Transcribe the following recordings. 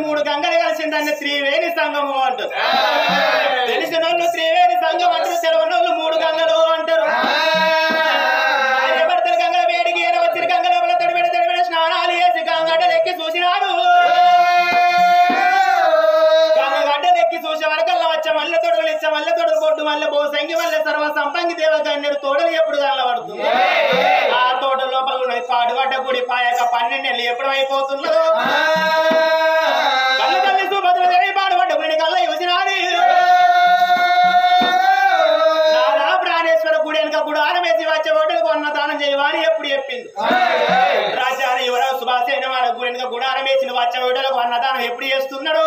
మూడు గంగలు కలిసిందాన్ని త్రివేణి సంగము అంటారు తెలిసిన వాళ్ళు త్రివేణి సంఘం అంటారు తెలవని వాళ్ళు మూడు గంగలు అంటారు భార్య భర్తలు గంగల వేడికి ఏర వచ్చిన గంగల వల్ల తడిబెడ తడిబెడ స్నానాలు చేసి గంగడ్డలు ఎక్కి చూసినారు గంగడ్డలు ఎక్కి చూసే వరకల్లా వచ్చే మల్లె తొడలు ఇచ్చే మల్లె తొడలు బొడ్డు మల్లె బోసంగి మల్లె సర్వ సంపంగి దేవ గన్నేరు తోడలు ఎప్పుడు కళ్ళబడుతుంది ఆ తోట లోపల ఉన్నది పాడుగడ్డ గుడి పాయక పన్నెండు నెలలు ఎప్పుడు అయిపోతున్నదో కళ్ళ తల్లి సుభద్రదేవి పాడుగడ్డ గుడి కళ్ళ యోసినాది నాదా ప్రాణేశ్వర గుడి వెనక గుడారం వేసి వచ్చే ఓటలు కొన్న దానం చేయవాని ఎప్పుడు చెప్పింది రాజాని యువరావు సుభాసేన వాళ్ళ గుడి వెనక గుడారం వేసిన వచ్చే ఓటలకు అన్నదానం ఎప్పుడు చేస్తున్నాడు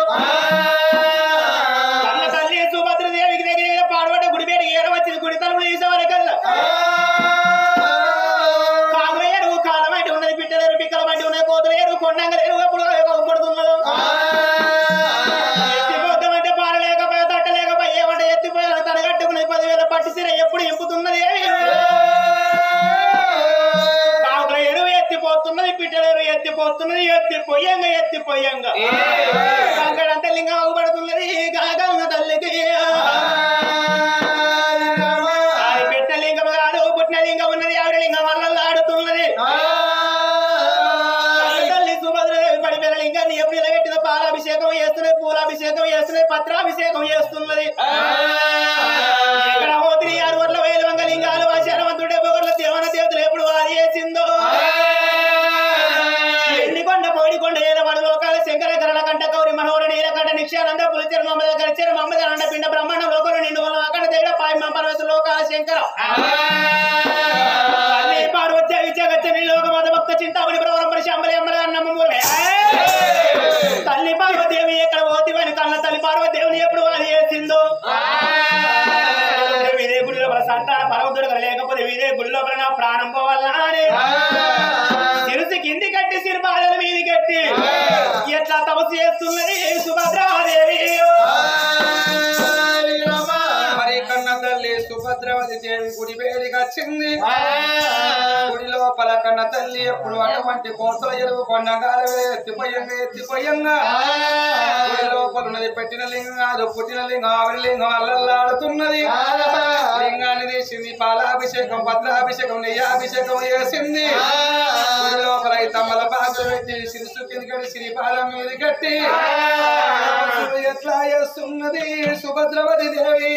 కన్న తల్లి సుభద్రదేవికి దగ్గర దగ్గర పాడుబడ్డ గుడి పేరు ఏర వచ్చింది గుడి తలుపులు తీసే వరకల్లా కాగలేరు కాలమంటి ఉన్నది పిట్టలేరు పిక్కల మంటి ఉన్నది కోతలేరు కొండంగలేరు అప్పుడు కొడుతున్నది ఎత్తిపోతామంటే పారలేకపోయా తట్టలేకపోయా ఏమంటే ఎత్తిపోయా తన కట్టుకున్నది పదివేల పట్టు సీర ఎప్పుడు ఇంపుతున్నది కాకుల ఎరువు ఎత్తిపోతున్నది పిట్టలేరు ఎత్తిపోతున్నది ఎత్తిపోయంగా ఎత్తిపోయంగా కంకడంతా లింగం అగుపడుతున్నది గాగన్న తల్లికి అది పెట్ట లింగం కాదు పుట్టిన లింగం ఉన్నది ఆవిడ లింగం వల్ల ఆడుతున్నది తల్లి సుభద్రదేవి పడిపోయిన లింగాన్ని ఎప్పుడు నిలబెట్టిన పాలాభిషేకం చేస్తున్నది పూలాభిషేకం చేస్తున్నది పత్రాభిషేకం చేస్తున్నది ఎక్కడ పోతిరి ఆరు వర్ల వేలు వంగ లింగాలు శరవంతుడే పొగర్ల దేవన దేవతలు ఎప్పుడు వారి చేసిందో ఎండికొండ పోడికొండ ఏలవాడు లోకాల శంకర కరణ కంట కౌరి మనోహర నీలకంఠ నిక్షానంద పులిచర మమ్మద కరిచర మమ్మద అండ పిండ బ్రహ్మాండ లోకలు నిండు వల్ల అక్కడ తేడ పాయ పరమేశ లోకాల శంకర తల్లి పార్వత్య జగచ్చని లోకమాత భక్త చింతామణి ప్రవరం శాంబలి అమ్మల అన్నమ్మ తల్లి పార్వదేవి ఎక్కడ పోతివని కన్న తల్లి పార్వదేవిని ఎప్పుడు వారి చేసిందో విదే గుడిలో సంతాన పరవతుడు లేకపోతే విదే గుడిలో నా ప్రాణం పోవాలని సిరుసి కింది కట్టి సిరిపాదల మీది కట్టి ఎట్లా తపస్సు చేస్తున్నది సుభద్రాదేవి మరి కన్న తల్లి సుభద్రవతి దేవి గుడి వేడికి వచ్చింది గుడి లోపల కన్న తల్లి ఎప్పుడు అటువంటి కోతల ఎరువు కొండగాల ఎత్తిపోయంగా ఎత్తిపోయంగా గుడి లోపల ఉన్నది పెట్టిన లింగం కాదు పుట్టిన లింగం ఆవిడ లింగం అల్లల్లాడుతున్నది లింగాన్ని తీసింది పాలాభిషేకం పత్రాభిషేకం నెయ్యాభిషేకం చేసింది గుడి లోపల ఈ తమ్మల పాత్ర పెట్టి సిరిసు కింది సిరిపాల మీద కట్టి ఎట్లా చేస్తున్నది సుభద్రవతి దేవి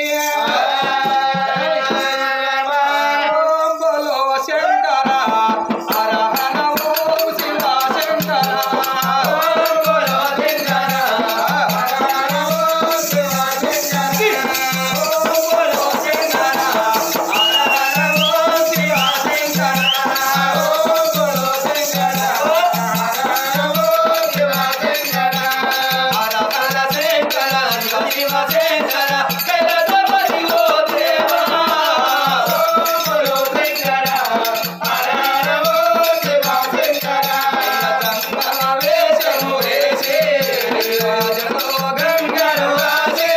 ఓం బలో శంకర హర హర ఓం శివ శంకర ఓం బలో శంకర హర హర ఓం శివ శంకర ఓం బలో శంకర హర హర ఓం శివ శంకర ఓం బలో శంకర హర హర ఓం శివ శంకర హర హర శంకర శివ శంకర కైలాసపతి ఓ దేవా ఓం బలో శంకర హర హర ఓం శివ శంకర గంగల వేషము వేసే రాజలో గంగలు రాసే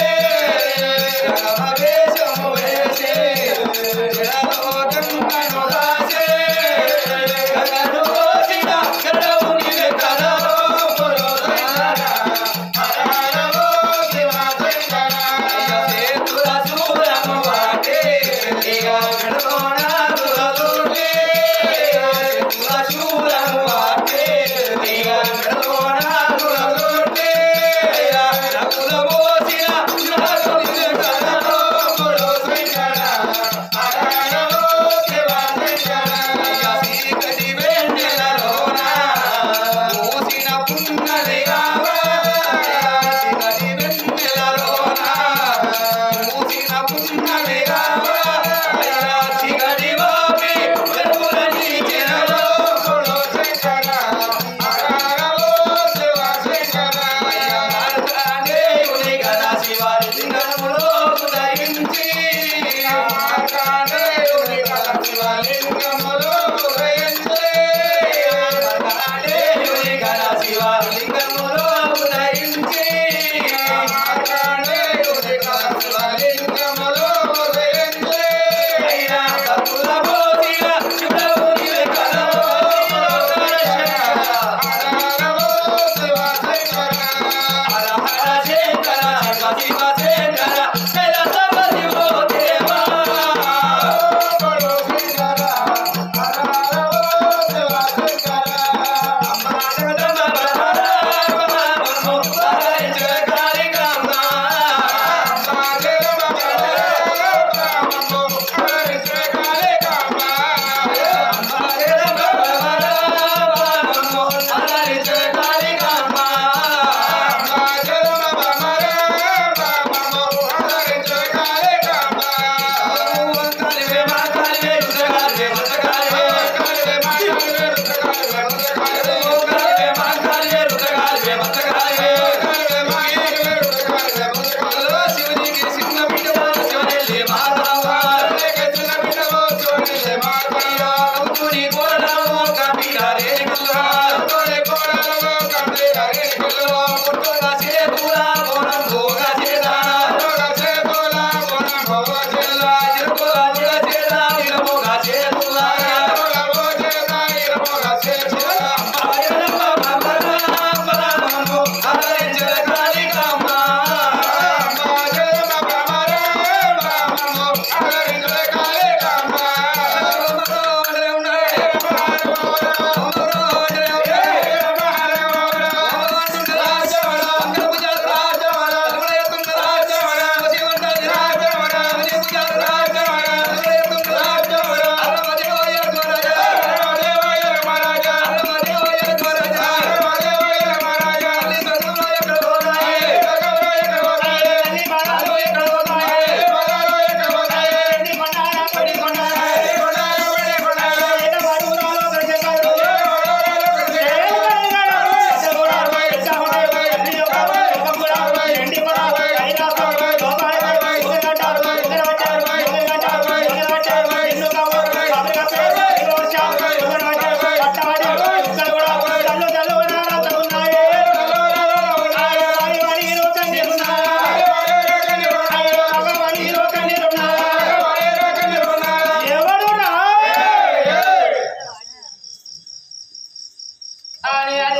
గంగల వేషము వేసే జడలో గంగలు రాసే గంగలు పోసిన గడవుని కదలో బలో శంకర హర హర ఓం శివ శంకర సేతుల శూలము వాటే ఇక గడలోన దురదుండే సేతుల శూలము వాటే ఇక గడలోన దురదుండే నకుల మోసిన జడవుని కదలో బలో శంకర హర హర ఓం శివ శంకర చీకటి వెన్నెలలోన మూసిన పున్నది రావా చీకటి వెన్నెలలోన మూసిన పున్నది రావా అయ్యా చీకటి వాపి వెలుగులని చెరలో కొడో శంకర హర హర ఓం శివ శంకర అయ్యా మార్కండేయుని గదా శివలింగములో ఉదయించి మార్కండేయుని గదా శివలింగములో ఉదయించి మార్కండేయుని గదా శివలింగములో ఉదయించి మార్కండేయుని గదా శివలింగములో ఉదయించి అయినా భక్తుల బోధిన శివుని కలవో హర హర ఓం శివ శంకర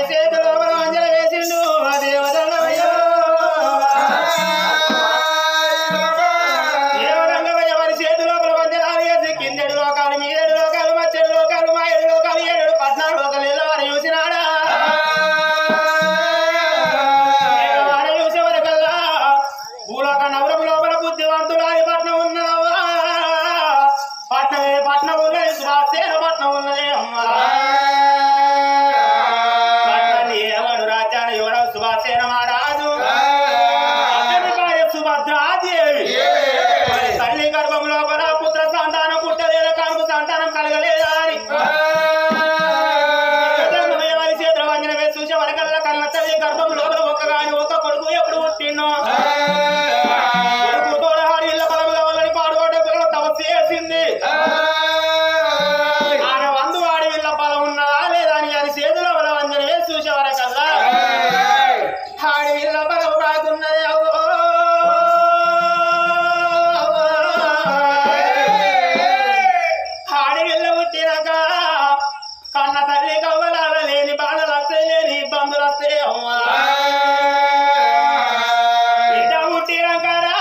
ఎవరి చేతిలో అంజల వేసిండు ఆ దేవదల్లవయ్యో దేవరంగమయ్య వారి చేతిలో వంజనాలు వేసి కిందటి లోకాలు మీదటి లోకాలు మచ్చడి లోకాలు మా ఏడు లోకాలు ఏడు పద్నాలుగు లోకాలు ఇలా వారు చూసినాడా వారు చూసే వరకల్లా భూలోక నవరం లోపల బుద్ధివంతులు అని పట్నం ఉన్నదవ్వా పట్నమే పట్నం ఉన్నది సుభాసేన పట్నం ఉన్నది అమ్మా పట్నాన్ని ఏలడు రాజ్యాన్ని ఎవరో సుభాసేన మహారాజు అతని భార్య సుభద్రాదేవి మరి తల్లి గర్భం లోపల పుత్ర సంతానం పుట్టలేదా కనుక సంతానం కలగలేదా అని వారి చేతుల వంజన వేసి చూసే వరకల్లా కన్న తల్లి గర్భం లోపల ఒక్క గాని ఒక్క కొడుకు ఎప్పుడు పుట్టినో కొడుకు తోడహాడి ఇళ్ళ బలం కావాలని పాడుకోట పిల్లలు తపస్సు చేసింది ఆయన వందు వాడి వీళ్ళ బలం ఉన్నదా లేదా అని ఆయన చేతిలో బల వంజన వేసి చూసే వరకల్లా ఆడి వీళ్ళ బలం రాకున్నది అవ్వో ఆడి వీళ్ళ పుట్టినాక కన్న తల్లి కవ్వలాల లేని బాధలు వస్తాయి లేని ఇబ్బందులు వస్తాయి అమ్మా బిడ్డ పుట్టినాకరా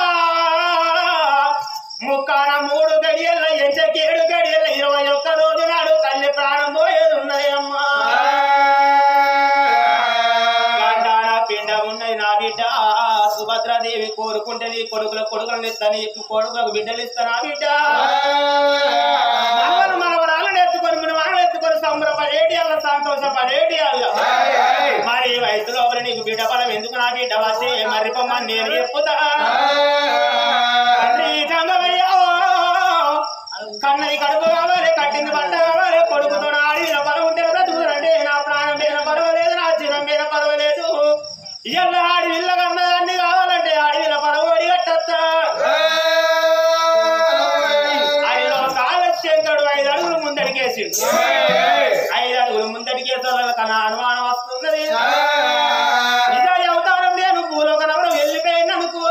ముక్కాన మూడు గడియల ఎంచకేడు గడియల ఇరవై ఒక్క రోజు నాడు తల్లి ప్రాణం పోయేది ఉన్నది అమ్మా గండాన పిండ ఉన్నది నా బిడ్డ సుభద్రాదేవి కోరుకుంటే నీ కొడుకుల కొడుకులను ఇస్తాను నీకు కొడుకులకు బిడ్డలు ఇస్తాను ఆ బిడ్డ మనవరు మనవరాలను ఎత్తుకొని మన మనవలు ఎత్తుకొని సంబరపడేటి అల్ల సంతోషపడేటి అల్ల మరి ఈ వయసు లోపల నీకు బిడ్డ బలం ఎందుకు నా బిడ్డ వస్తే మరి పొమ్మని నేను చెప్పుతా తండ్రి గంగవయ్యో కన్నది కడుపు కావాలి కట్టింది బట్ట కావాలి కొడుకుతో ఆడి బలం ఉంటే బ్రతుకుతారంటే నా ప్రాణం మీద పర్వాలేదు నా జీవం మీద పర్వాలేదు ఇవాళ ఆడి విల్ల కన్నదాన్ని కావాలంటే ఆడి విల్ల పరవడి కట్టత్తా ఆయన కాలశంకరుడు ఐదు అడుగులు ముందడికేసిండు ఐదు అడుగులు ముందడికేసే కన్నా అనుమానం వస్తున్నది నిజాయి అవతారం నేను భూలోక నవరం వెళ్ళిపోయింది అనుకో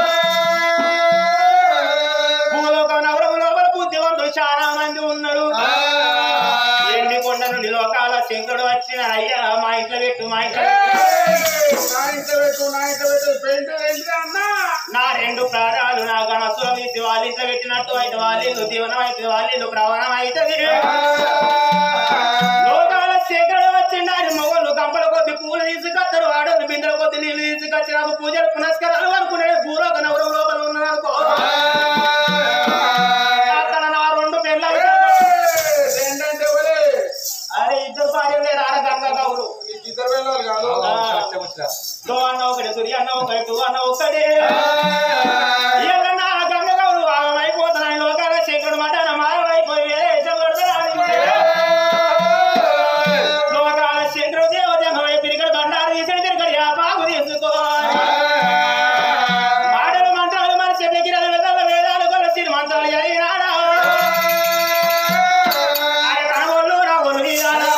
భూలోక నవరం లోపల బుద్ధివంతులు చాలా మంది ఉన్నారు ఎండి కొండ నుండి లోకాల శంకరుడు వచ్చిన అయ్యా మా ఇంట్లో పెట్టు మా ఇంట్లో పెట్టు. నా రెండు ప్రాణాలు నా గణసుల వీసి వాళ్ళ ఇంట్లో పెట్టినట్టు అయితే వాళ్ళు దీవనం అయితే వాళ్ళు ప్రవణం అవుతుంది లోకాల శేఖరుడు వచ్చిండు ఆయన మొగలు గంపల కొద్ది పూలు తీసుకొస్తారు ఆడోళ్ళు బిందెల కొద్ది నీళ్ళు తీసుకొచ్చి నాకు పూజలు పునస్కారాలు అనుకునేది భూలోక నవరం లోపల ఉన్నాను అనుకో అతన నా రెండు పెళ్ళాలు అరే ఇద్దరు భార్య లేరు ఆడ గంగా గౌరు దో అన్న ఒకటి తురి అన్న ఒకటి టూ అన్న ఒకటి ఇవాళ నా గంగ గౌరు ఆగమైపోతున్నాయి లోకాల శంకరుడు మాట మాయమైపోయి వేరే దేశం కొడతాడు. లోకాల శంకరుడు దేవదేహమై పిరికడు బండారు తీసిన తిరిగడు యా బాగు తీసుకోవాలి మాటలు మంత్రాలు మన చెట్లకి వేదాలు వేదాలు కొలసి మంత్రాలు అయినాడా ఆయన కనగోళ్ళు నా ఒళ్ళు నీరాడా.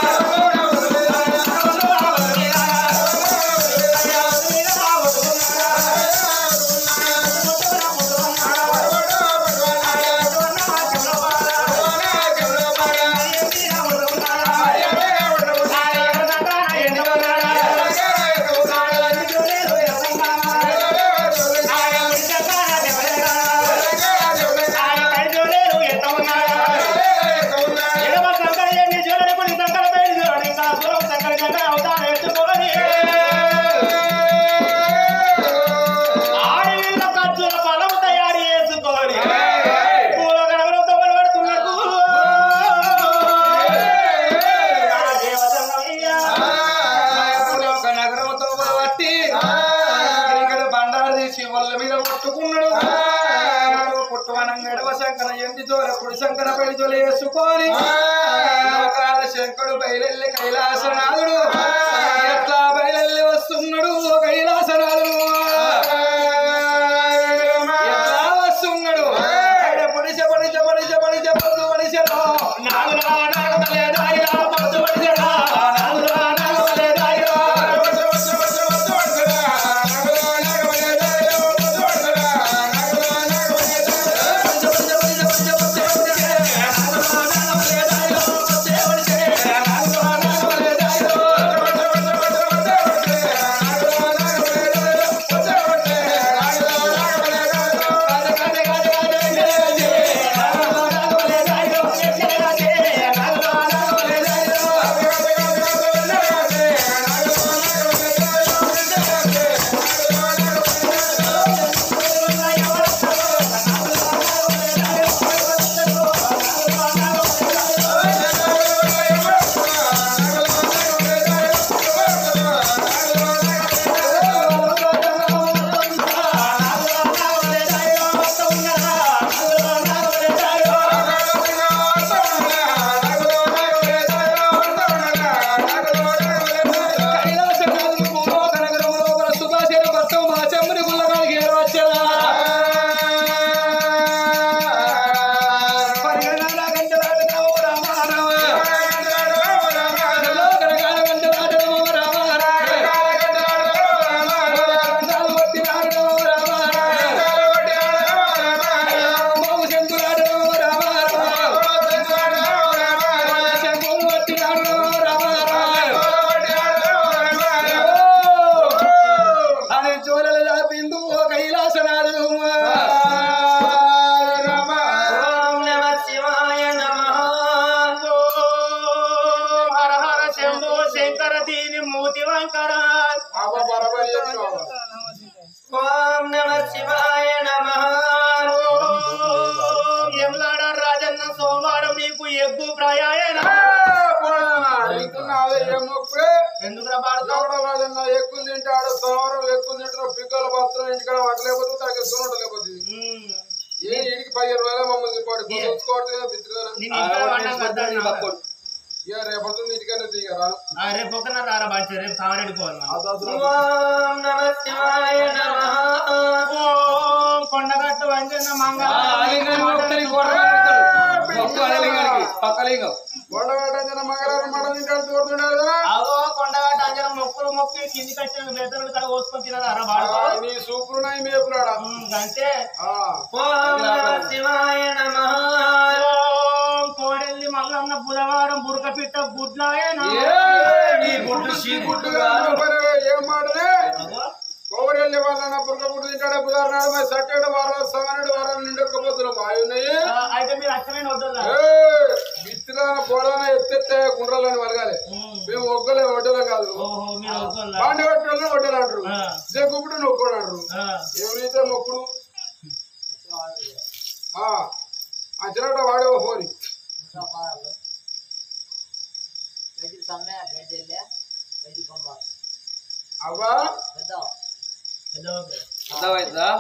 ఆడవిళ్ళ ఖర్చుల ఫలం తయారు చేసుకోవాలి పూలగడవలో తొగలు పడుతున్నట్టు నా దేవతనయ్యా. నగరంతో బట్టి ఇక్కడ బండారు తీసి వాళ్ళ మీద కొట్టుకున్నాడు పుట్టువనం గడవ శంకర ఎండి జోల కుడి శంకర పై జోల వేసుకొని లోకాల శంకరుడు బయలెల్లి కైలాసనాథుడు ఎట్లా బయలెల్లి వస్తున్నాడు కైలాసనాథుడు ఎట్లా వస్తున్నాడు ఆయన పొడిసె పొడిసె పొడిసె పొడిసె పొద్దు పొడిసెలో నాగులా నాగమలే దాయిలా పద్దు పడిసెడా. నాగులా నాగమలే దాయిలా. నాగమలే దాయిలో మూతి వంకర అబ్బా బరాబర్ చెప్పినావు. ఓం నమ శివాయ నమ ఎమ్లాడ రాజన్న సోమవారం నీకు ఎగ్గు ప్రయాయన పోనా, నీకున్న అదే ఏం నొప్పి? ఎందుకు పాడుతావు ఎవడో రాజన్న ఎక్కువ తింటాడు సోమవారం ఎక్కువ తింటాడు పిక్కల పత్రం ఇంటికాడ పట్టలేకపోతే తగ్గ సోనట లేకపోతే ఏ ఇంటికి పదిహేను వేల మమ్మల్ని తిప్పాడు చూసుకోవట్లేదు నేను బిత్తుగా ఇక్కడ వండం కదా ఇక రేపడుతుంది ఇంటికన్నా దిగరాను రేపు ఒక్కన రారా బాంచే రేపు కామరెడ్డి పోవాలి మనం. ఓం నమ శివాయ నమ ఓం కొండగట్టు వంజన్న మంగళ పక్కలింగం కొండగట్టంజన మంగళవారం మటన్ తింటాడు తోడుతుండాలి కదా అగో కొండగట్టు అంజన మొక్కులు మొక్కి కిందికి వచ్చిన బెత్తరుడు తల కోసుకొని తినరా ఆ, బాడుకో నీ సూపులున్నాయి మేపులాడా అంతే ఆ, ఓం నమ శివాయ నమ ఓం కోడెల్లి మల్లన్న బుధవారం బురక పిట్ట గుడ్లాయన నీ గుడ్డు షీ గుడ్డు మరి ఏం మాటలే కొబ్బరి వెళ్ళి వాళ్ళ బుర్క పుట్టు తింటాడు బుధారు నాడు మరి సట్టేడు వారాలు సవనుడు వారాలు నిండకపోతున్నాం బావి ఉన్నాయి అయితే మీరు అచ్చమైన వద్దా విత్తిదాన పోడాన ఎత్తెత్తే గుండ్రాలని వలగాలి మేము ఒక్కలే వడ్డలం కాదు ఓహో మీరు వద్దా పాండి వడ్డలను వడ్డలు అంటారు ఆ. జగ్గుప్పుడు నొక్కుడు అంటారు ఎవరైతే మొక్కుడు ఆ ఆ చిరట వాడే పోరి అవ్వా పెద్దవైద్దా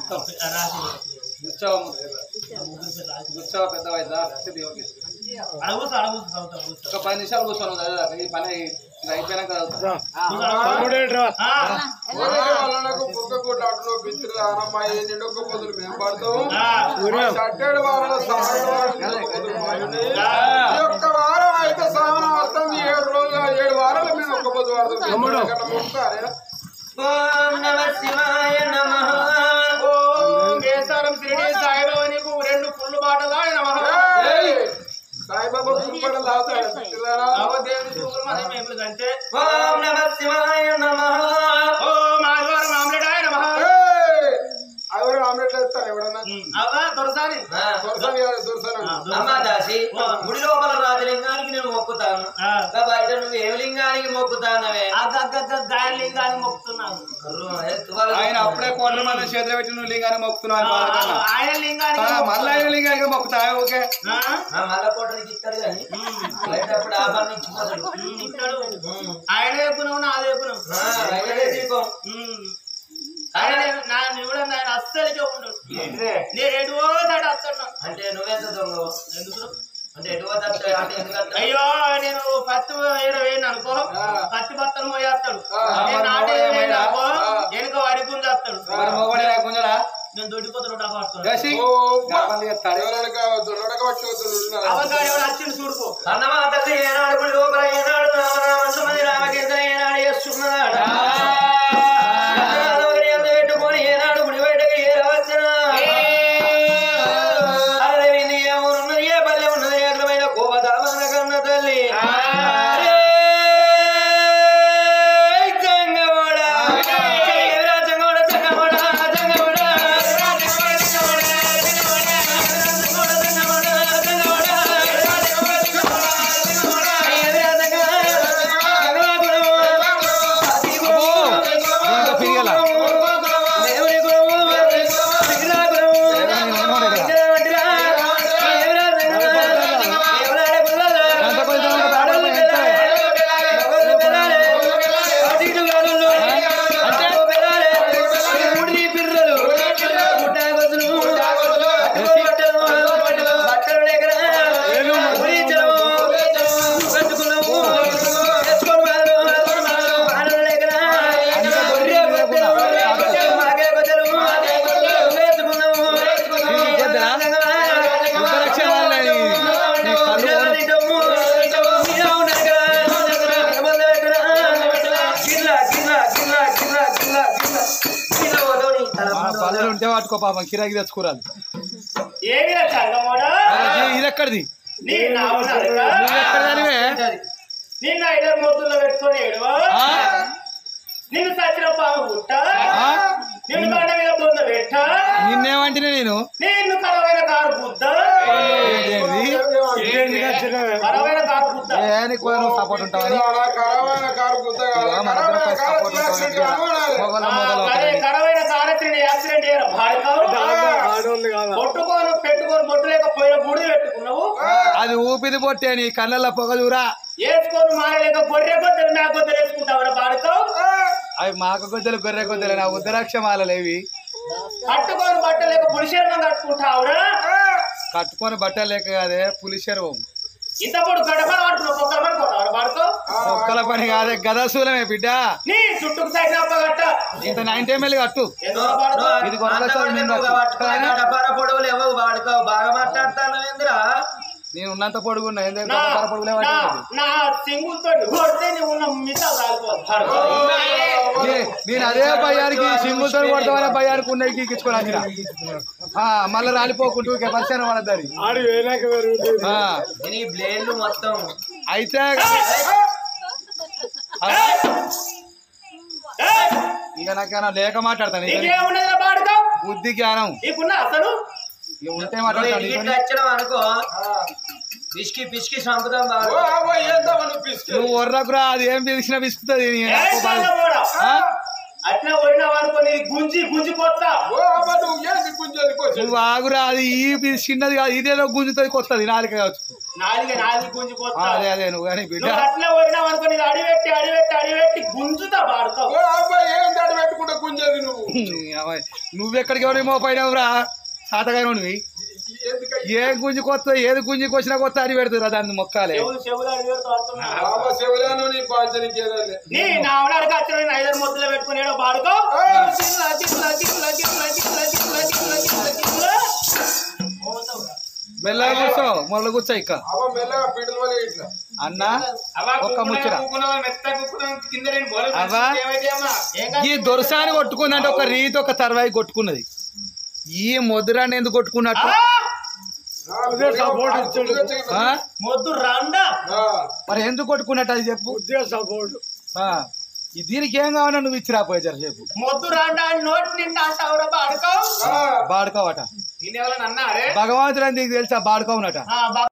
ఉత్సవం ఉత్సవ పెద్దవైద్దా అడుగుతా అడుగుతా చదువుతా కూర్చో. ఒక పది నిమిషాలు కూర్చోను చదివాక ఈ పని ఇది అయిపోయినాక చదువుతా ఊరికే వాళ్ళకు బుక్క కూడా అటు బిత్తిదానమ్మా ఏ నిండకపోతులు మేము పడతాం ఆ. సట్టేడు వారాల సవనుడు వారాలు నిండకపోతులు బావి ఉన్నాయి ఈ ఒక్క వారం అయితే శ్రావణం వస్తుంది ఏడు రోజులు ఏడు వారాలు మేము ఒక్క పొద్దు వాడతాం మొక్కుతారే ఓం నమ శివాయ నమ ఓం కేసారం శ్రీని సాయిబాబా నీకు రెండు పుల్లు బాటలు ఆయన ఏయ్! సాయిబాబా పుష్పడం లాగుతాడు పిల్లరా దేవుని చూపులు మన మేపులు అంటే ఓం నమ శివాయ నమ ఓం ఆదివారం ఆమ్లెట్ ఆయన మహా ఏయ్! ఎవరు ఆమ్లెట్లు వేస్తారు ఎవడన్నా అవ్వా దొరసాని దొరసాని కాదు, దొరసాని అమ్మా దాసి గుడి లోపల రాజలింగానికి నేను మొక్కుతాను ఆ. ఇంకా బయట నువ్వు ఏ లింగానికి మొక్కుతానవే అగ్గగ్గ గాయలింగాన్ని మొక్కుతున్నాను ఆయన అప్పుడే కోట్ల మంది చేతులు పెట్టి నువ్వు లింగాన్ని మొక్కుతున్నావు అని బాధకన్నా. ఆయన లింగానికి ఆ, మళ్ళా ఆయన లింగానికి మొక్కుతా ఓకే ఆ? మల్ల కోటరికి ఇస్తాడు కానీ బయట అప్పుడు ఆభరణ ఇచ్చిపోతాడు ఇస్తాడు ఆయన చెప్పున్నావు నా చెప్పున్నావు ఆ, బయటనే దీపం ఆయన నా కూడా ఆయన అస్సలు ఉండడు నేను ఎటు పోతాడు వస్తున్నా అంటే నువ్వెంత దొంగ ఎందుకు అంటే ఎటు పోతా అంటే ఎందుకంటే అయ్యో నేను పత్తి వేయడం వేయను అనుకో పత్తి బత్తను పోయేస్తాడు ఆ. నేను నాటే వేయను అనుకో ఆ. వెనుక వాడి గుంజ వస్తాడు మరి మొగోడే రాకుండా నేను దొడ్డిపోతాడు డబ్బా వస్తాడు జసి ఓ, గాపంది చేస్తాడు ఎవరైనా దొల్లడక పట్టి వస్తున్నారు అవగాడు ఎవడు వచ్చిండు చూడుకో అన్నమా తల్లి ఏనాడు గుడి లోపల ఏనాడు రామరామంతమంది రామకీర్తన ఏనాడు చేస్తున్నాడు పెట్టుకొని ఏనాడు గుడి బయటకి ఏరవచ్చునా అరే విని ఏమున్నది ఏ పల్లె ఉన్నది అగ్రమైన కోపదామన కన్న తల్లి ఏయ్ జంగమోడా జంగమోడా జంగమోడా జంగమోడా జంగమోడా పదలు ఉంటే పట్టుకో పాపం కిరాకి తెచ్చుకోరాదు ఏమి చంగమోడా ఇది ఎక్కడిది నీ నావు నరక. నువ్వు ఎక్కడ దానివే నిన్న ఐదారు మొద్దుల్లో పెట్టుకొని ఏడువా ఆ? నిన్ను సచిన పాము పుట్ట ఆ? నిన్ను బండ మీద బొంద పెట్ట నిన్నేమంటేనే నేను నిన్ను కరవైన కారు బుద్ధ ఏంటిది? ఏంటిది? బలమైన కారు గుద్ద. ఏ నీకు నువ్వు సపోర్ట్ ఉంటావని ఇలా కరమైన కారు గుద్ద కాదు. ఇదిగో మన కరమైన ఇద్దరిపై కారు సపోర్ట్ యాక్సిడెంట్ ఉంటావని కావాలి. మొగల ఆ, మొదలు అదే కరమైన సారథిని యాక్సిడెంట్ అయ్యారు బాడుకావు కొట్టుకోను పెట్టుకొని బొట్టు లేకపోయిన బుడి పెట్టుకున్నావు అది ఊపిది పొట్టే నీ కళ్ళల్లో పొగ చూరా వేసుకొని మారలేక గొర్రె గొద్దలు నా గొద్దలు వేసుకుంటావు బాడుకావు అవి మాక గొద్దెలు గొర్రె గొద్దెలు నా ఉద్దరాక్ష మాలలేవి కట్టుకొని బట్ట లేక పులిశేరం కట్టుకుంటావురా కట్టుకొని బట్టలు లేక కాదే పులిశరు ఇంత పొడు గడపడ పట్టుకున్నావు పొక్కల పడుకుంటావు బాడుకో ఒక్కల పని కాదే గదశూలమే బిడ్డ నీ చుట్టుకు సైడ్ అప్పగట్ట ఇంత నైన్ ఎంఎల్ కట్టు ఎందుకు బాడుకో ఇది కొనకొచ్చావు నేను పొడవులు ఎవరు వాడుకోవు బాగా మాట్లాడతాను ఏందిరా నేను ఉన్నంత పొడుగున్నా ఎందుకంటే నా గొప్ప పొడుగులే నా పట్టింది. నా సింగుల్ తోటి కొడితే నువ్వు ఉన్న మిసాలు కాలిపోదు బాడుకో నే- నేను అదే భయానికి సింగుల్ తో కొడతామనే భయానికి ఉన్నాయి గీకించుకొని వచ్చిన ఆ, మళ్ళీ రాలిపోకుంటూ పరిచయం పడద్దని నీ బ్లేడ్లు మొత్తం అయితే ఏయ్! ఇక నాకేనా లేక మాట్లాడతాను ఇక నీకేమున్నదిరా బాడుకో బుద్ధి జ్ఞానం నీకున్నా అసలు ఇక ఉంటే నువ్వు మాట్లాడతాను ఇంటికి ఇక వచ్చినావు అనుకో పిసికి పిసికి సంపుదాం ఓ బాగా అవ్వ, ఏందో వాళ్ళు పిసికే. నువ్వు ఒర్రకురా అది ఏం పిలిచినా పిసుకుతుంది ఏయ్ సాంగమోడా. అట్లా పోయినావు అనుకో నీ గుంజి గుంజి కొత్త ఓ అవ్వ, నువ్వు ఏంది గుంజేది కోసేది? నువ్వు ఆగురా అది ఈ పి- చిన్నది కాదు ఇదేదో గుంజుతుంది కొత్తది నాలుక కావచ్చు నాలుగే నాలుగు గుంజి కొత్త ఆ, అదే అదే నువ్వు కానీ బిడ్డ నువ్వు అట్లా పోయినావు అనుకో నీకు అడివెట్టి అడివెట్టి అడివెట్టి గుంజుతా బాడుకో ఓ అవ్వ, ఏం దాడి పెట్టుకుంటే గుంజేది నువ్వు అమ్మాయి, నువ్వెక్కడికి ఎవరి మోపైనావురా సాతగా నువ్వు ఎందుకయ్య? ఏ గుంజి కొత్త ఏది గుంజికి వచ్చినా కొత్త అని పెడుతురా దాన్ని మొక్కాలే చెవులు చెవులు అడివేడుతూ ఆడుతున్నావు. అవ్వ, శివలాను నీ పాంచనికి ఏదైనా. నీ నా అవడానికి వచ్చిన నేను ఐదారు ముద్దలు పెట్టుకుని ఏడో బాడుకో గిట్ల, గిట్ల, గిట్ల, గిట్ల, గిట్ల, గిట్ల, గిట్ల, గిట్ల, గిట్ల. పోతావురా. మెల్లగా కూర్చో మొదలు కూర్చో ఇక్క అవ్వ, మెల్లగా పీటల వలె ఇట్లా. అన్న అవ్వా, ఒక్క కుక్కున, ముచ్చట. కుక్కున, మెత్తగా కుక్కున, కింద రెండు బోలలు అవ్వా. పెట్టుకుంటే ఏమైతే అమ్మా? ఏం కాదు. ఈ దొరసాని కొట్టుకుందంటే ఒక రీతి ఒక తర్వాయి కొట్టుకున్నది ఈ మొదరాన్ని ఎందుకు కొట్టుకున్నట్టు ఆ! ఆ, సపోర్ట్ ఇచ్చాడు. ఆ? మొద్దు రండా ఆ, మరి ఎందుకు కొట్టుకున్నట్టు అది చెప్పు ఆ. ఈ దీనికి ఏం కావాలో నువ్వు ఇచ్చి రాపోయే జర చెప్పు మొద్దు రండా అని నోటి నిండా అంటావురా బాడుకో ఆ. బాడుకోవట నేను ఎవరైనా అన్నారే భగవంతుడు అని నీకు తెలుసా బాడుకోవనట ఆ, బా-